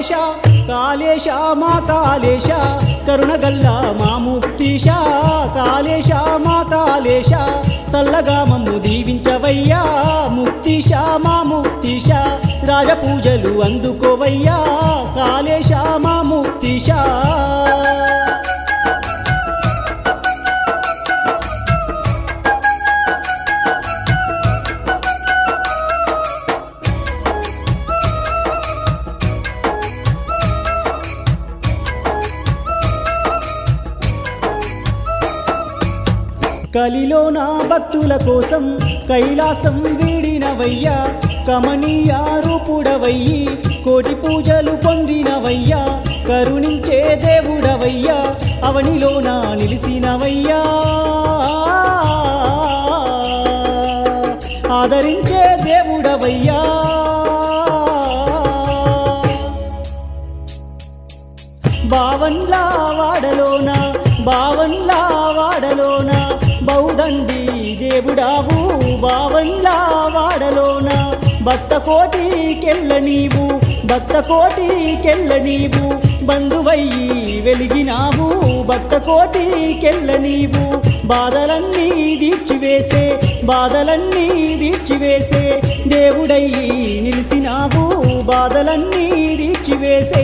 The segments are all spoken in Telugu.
కాళేశ కాళేశ మా కాళేశ కరుణగల్ల మా ముక్తిశ కాళేశ మా కాళేశ చల్లగా మమ్ము దీవించవయ్యా ముక్తిశ మా ముక్తిశ రాజపూజలు అందుకోవయ్యా కాళేశ మా ముక్తిశ కలిలో నా భక్తుల కోసం కైలాసం వీడినవయ్యా కమనీయ రూపుడవయ్యి కోటి పూజలు పొందినవయ్యా కరుణించే దేవుడవయ్యా అవనిలో నా నిలిసినవయ్యా ఆదరించే దేవుడవయ్యా బావన్లా వాడలోన బావన్లా వాడలోన బౌదండి దేవుడావు బావన్లా వాడలోన భక్త కోటికెళ్ళ నీవు భక్త కోటికెళ్ళ నీవు బంధువయ్యి వెలిగినావు భక్త కోటికెళ్ళ నీవు బాధలన్నీ దీర్చివేసే బాధలన్నీ దీర్చివేసే దేవుడయ్యి నిలిసినావు బాధలన్నీ దీర్చివేసే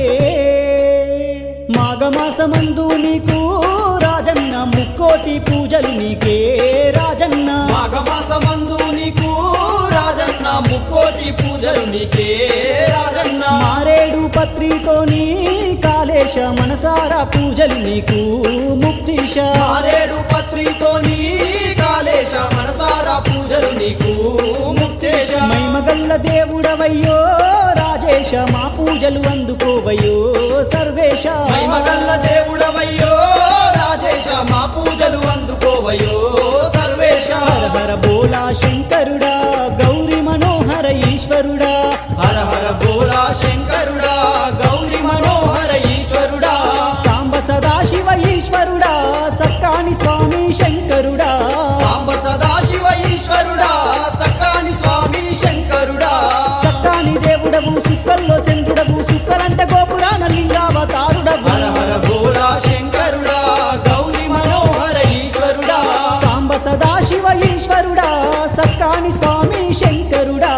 మాఘమాసమందు నీకు రాజన్న ముక్కోటి పూజలు నీకే రాజన్న మాఘమాసమందు నీకు రాజన్న ముక్కోటి పూజలు నీకే రాజన్న మారేడు పత్రితోని కాళేశ మనసారా పూజలు నీకు ముక్తిశ మారేడు పత్రితోని కాళేశ మనసారా పూజలు నీకు ముక్తేశ మైమగల్ల దేవుడవయ్యో రాజేశ మా పూజలు అందుకోవయ్యో సర్వేశ మహిమగల్ల దేవుడవయ్యో రాజేశ మా పూజలు అందుకోవయ్యో సర్వేశ హర హర బోలా శంకరుడా గౌరి మనోహర ఈశ్వరుడా హర హర భోలా శంకరుడా గౌరి మనోహర ఈశ్వరుడా సాంబ సదాశివ ఈశ్వరుడా సక్కాని స్వామి శంకరుడా సాంబ సదాశివ ఈశ్వరుడా సకాని స్వామి శంకరుడా సక్కాని దేవుడవు సుక్కల్లో చంద్రుడవు సుక్కలంట గోపురాన లింగావతారుడవు హర హర భోలా శంకరుడా గౌరి మనోహర ఈశ్వరుడా సాంబ సదాశివ ఈశ్వరుడా సక్కాని స్వామి శంకరుడా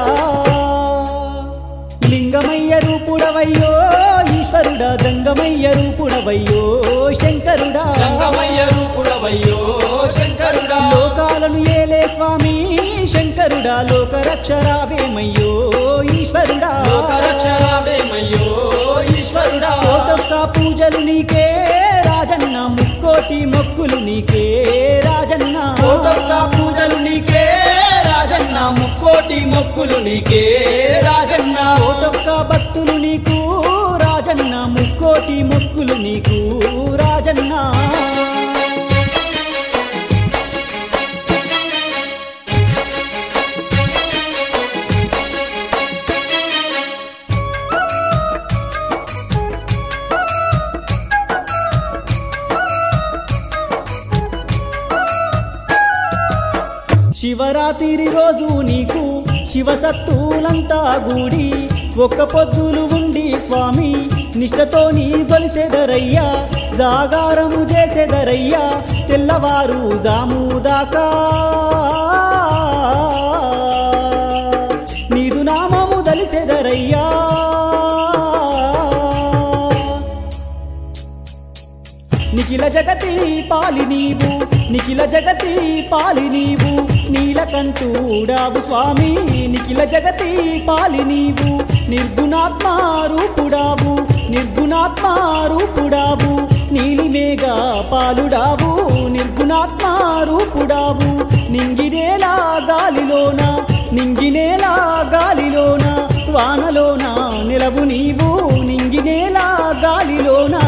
లింగమయ్య రూపుడవయ్యో ఈశ్వరుడా దంగమయ్య రూపుడవయ్యో శంకరుడా జంగమయ్య రూపుడవయ్యో శంకరుడా లోకాలను ఏలే స్వామి శంకరుడా లోకరక్షరావేమయ్యో ఈశ్వరుడా లోకరక్షరావేమయ్యో ఈశ్వరుడా కోటొక్క పూజలు నీకే రాజన్న ముక్కోటి మొక్కులు నీకే రాజన్న కోటొక్క పూజలు నీకే రాజన్న ముక్కోటి మొక్కులు నీకే రాజన్న కోటొక్క భక్తులు నీకు రాజన్న ముక్కోటి మొక్కులు నీకు రాజన్న శివరాత్రి రోజు నీకు శివసత్తులంతా గూడి ఒక్క పొద్దులు ఉండి స్వామి నిష్టతోని గొలిసెదరయ్యా జాగారము చేసెదరయ్యా తెల్లవారు జాము దాకా నీదు నామము దలిసెదరయ్యా నిఖిల జగతి పాలి నీవు నిఖిల జగతి పాలి నీవు నీలకంఠుడావు స్వామి నిఖిల జగతి పాలి నీవు నిర్గుణాత్మ రూపుడావు నిర్గుణాత్మ రూపుడావు నీలిమేఘ పాలుడావు నిర్గుణాత్మ రూపుడావు నింగినేలా గాలిలోన నింగినేలా గాలిలోన వానలోన నిలవు నీవు నింగినేలా గాలిలోనా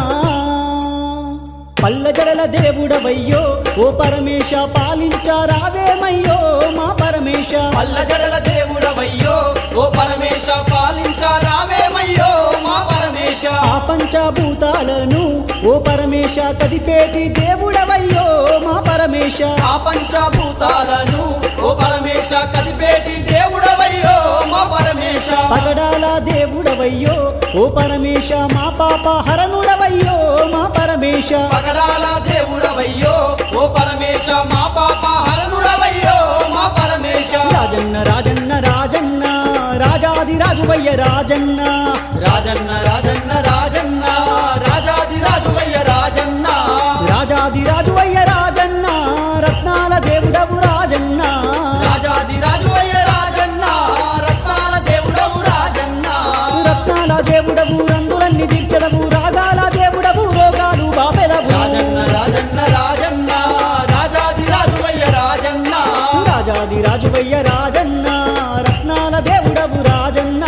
పల్లజడల దేవుడవయ్యో ఓ పరమేశ పాలించారావేమయ్యో మా పరమేశ పల్లజడల దేవుడవయ్యో ఓ పరమేశ పాలించారావేమయ్యో మా పరమేశ పరమేశ ఆ పంచభూతాలను ఓ పరమేశ కదిపేటి దేవుడవయ్యో మా పరమేశ ఆ పంచభూతాలను ఓ పరమేశ కదిపేటి దేవుడవయ్యో మా పరమేశ పగడాల దేవుడవయ్యో ఓ పరమేశ మా పాప హరణుడవయ్యో మా పరమేశ పగడాల దేవుడవయ్యో ఓ పరమేశ మా పాప హరణుడవయ్యో మా పరమేశ రాజన్న రాజన్న రాజన్న రాజాది రాజువయ్య రాజన్న రాజన్న రాజన్న రాజన్న రాజాది రాజువయ్య రాజన్న రాజాది రాజువయ్య రాజన్న రత్నాల దేవుడవు రాజన్న రాజాది రాజువయ్య రాజన్న రత్నాల దేవుడవు రాజన్న రత్నాల దేవుడవు రంగులన్నీ తీర్చదవు రాగాల దేవుడవు రోగాలు బాపెదవు రాజన్న రాజన్న రాజన్న రాజాది రాజువయ్య రాజన్న రాజాది రాజువయ్య రాజన్న రత్నాల దేవుడవు రాజన్న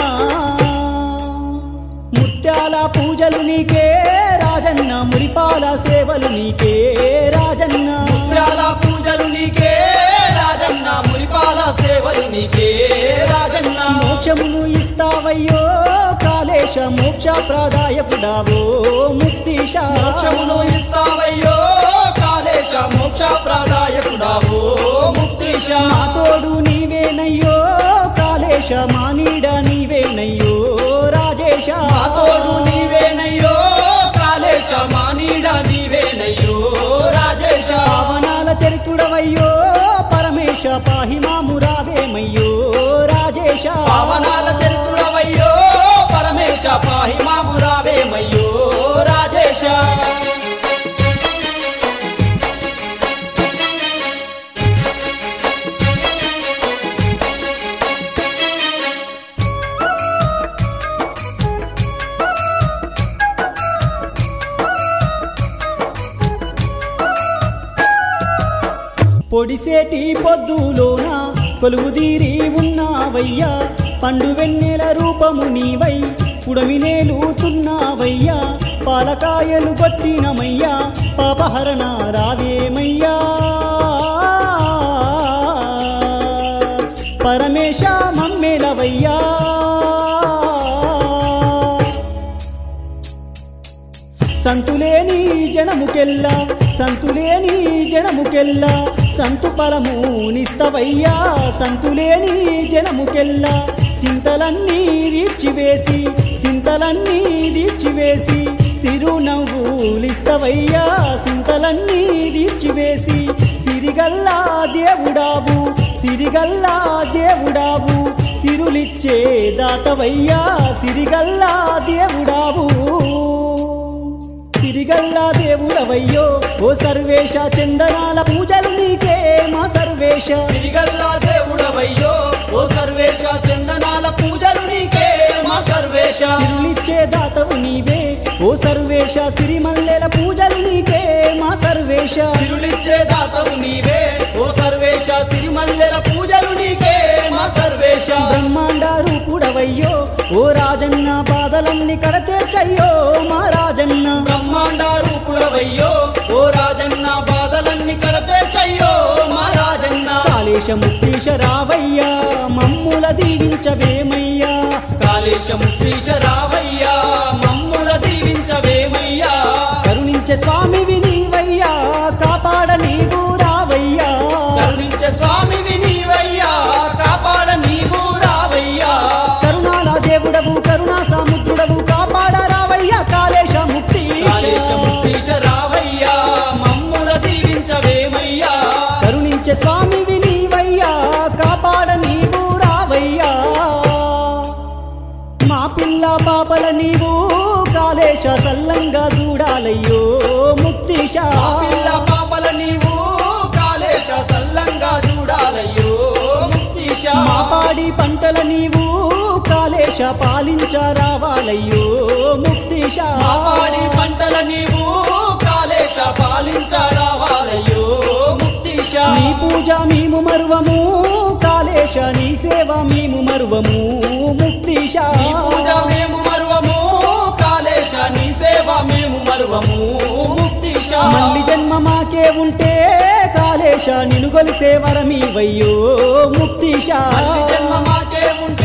ముత్యాల పూజలు నీకే రాజన్న మురిపాల సేవలు నీకే రాజన్న ముత్యాల పూజలు నీకే రాజన్న మురిపాల సేవలు నీకే రాజన్న మోక్షమును ఇస్తావయ్యో కాళేశ మోక్ష ప్రాదాయపుడావో ముక్తిశ మోక్షమును ఇస్తావయ్యో కాళేశ మోక్ష ప్రాదాయకుడావో ముక్తీశ మా తోడు నీవేనయ్యో కాళేశ మా నీడ నీవేనయ్యో రాజేశ మా తోడు నీవేనయ్యో కాళేశ మా నీడ నీవేనయ్యో రాజేశ పావనాల చరిత్రుడవయ్యో పరమేశ పాహి మామురావేమయ్యో రాజేశ పావనాల చరిత్రుడవయ్యో పరమేశ పాహి మామురావేమయ్యో రాజేశ పొడిసేటి పొద్దులోన కొలువుదీరి ఉన్నావయ్యా పండు వెన్నెల రూపము నీవై పుడమినేలుతున్నావయ్యా పాలకాయలు కొట్టినమయ్యా పాపహరణ రావేమయ్యా పరమేశ మమ్మేలవయ్యా సంతులేని జనముకెల్లా సంతులేని జనముకెల్లా సంతు ఫలము నిస్తవయ్యా సంతులేని జనముకెల్లా సింతలన్నీ తీర్చివేసి సింతలన్నీ తీర్చివేసి సిరునవ్వులిస్తవయ్యా సింతలన్నీ తీర్చివేసి సిరిగల్లా దేవుడావు సిరిగల్లా దేవుడావు సిరులిచ్చే దాతవయ్యా సిరిగల్లా దేవుడావు సిరిగల్లా దేవుడవయ్యో ఓ సర్వేశ చందనాల పూజలు నీకే మా సర్వేశ సిరిగల్లా దేవుడవయ్యో ఓ సర్వేశ చందనాల పూజలు నీకే మా సర్వేశ సిరులిచ్చే దాతవు నీవే ఓ సర్వేశ సిరిమల్లెల పూజలు నీకే మా సర్వేశ సిరులిచ్చే దాతవు నీవే ఓ సర్వేశ సిరిమల్లెల పూజలు నీకే మా సర్వేశ బ్రహ్మాండ రూపుడవయ్యో ఓ రాజన్న బాధలన్నీ కడతీర్చయ్యో మా రాజన్న బ్రహ్మాండ రూపుడవయ్యో ఓ రాజన్న బాధలన్నీ కడతేర్చయ్యో మా రాజన్న కాళేశ ముక్తీశ రావయ్యా మమ్ముల దీవించవేమయ్యా కాళేశము శ్రీశ రావయ్యా మమ్ముల దీవించవేమయ్యా కరుణించే స్వామివి నీవయ్యా కాపాడ నీవు రావయ్యా కరుణించే స్వామివి నీవయ్యా కాపాడ నీవు రావయ్యా కరుణాల దేవుడవు కరుణా సముద్రుడవు కాపాడ రావయ్యా కాళేశ ముక్తి కాళేశము శ్రీశ రావయ్యా మమ్ముల దీవించవేమయ్యా కరుణించే స్వామివి నీవయ్యా కాపాడ నీవు రావయ్యా మా పిల్ల పాపల నీవు కాళేశ సల్లంగా చూడాలయ్యో ముక్తిశ మా పిల్ల పాపల నీవు కాళేశ సల్లంగా చూడాలయ్యో ముక్తీశ మా పాడి పంటల నీవు కాళేశ పాలించ రావాలయ్యో ముక్తిశ మా పాడి పంటల నీవు కాళేశ పాలించ రావాలయ్యో ముక్తీశ నీ పూజ మేము మరువము కాళేశ నీ సేవ మేము మరువము ముక్తిశ నీ పూజ మేము మరువము కాళేశ నీ సేవ మేము మరువము ముక్తీశ మళ్ళీ జన్మ మాకే ఉంటే కాళేశ నిన్ను గొలిసే వరమీవయ్యో ముక్తిశ మళ్ళీ జన్మ మాకే ఉంటే